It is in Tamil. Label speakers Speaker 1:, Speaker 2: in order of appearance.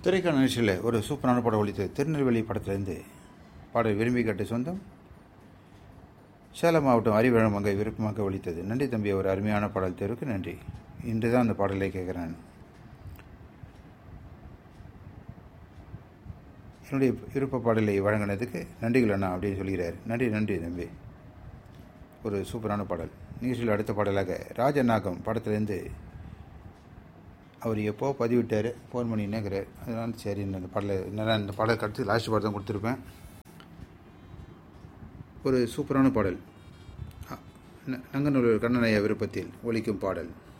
Speaker 1: திரைக்கான நிகழ்ச்சியில் ஒரு சூப்பரான படம் ஒழித்தது திருநெல்வேலி படத்திலேருந்து பாடல் விரும்பி கேட்ட சொந்தம் சேலம் மாவட்டம் அறிவழம் அங்கே விருப்பமாக ஒழித்தது நன்றி தம்பி ஒரு அருமையான பாடல் தேர்வுக்கு நன்றி இன்று தான் அந்த பாடலை கேட்குறேன் என்னுடைய விருப்ப பாடலை வழங்கினதுக்கு நன்றிகள் அண்ணா அப்படின்னு சொல்கிறார் நன்றி நன்றி தம்பி ஒரு சூப்பரான பாடல் நிகழ்ச்சியில் அடுத்த பாடலாக ராஜநாகம் படத்துலேருந்து அவர் எப்போ பதிவிட்டார் ஃபோன் பண்ணினேங்கிறார் அதனால சரி இந்த பாடலை என்னென்னா இந்த பாடல் கடுத்து லாஸ்ட் பாடல் தான் கொடுத்துருப்பேன் ஒரு சூப்பரான பாடல் நங்கநல்லூர் கண்ணனையா விருப்பத்தில் ஒலிக்கும் பாடல்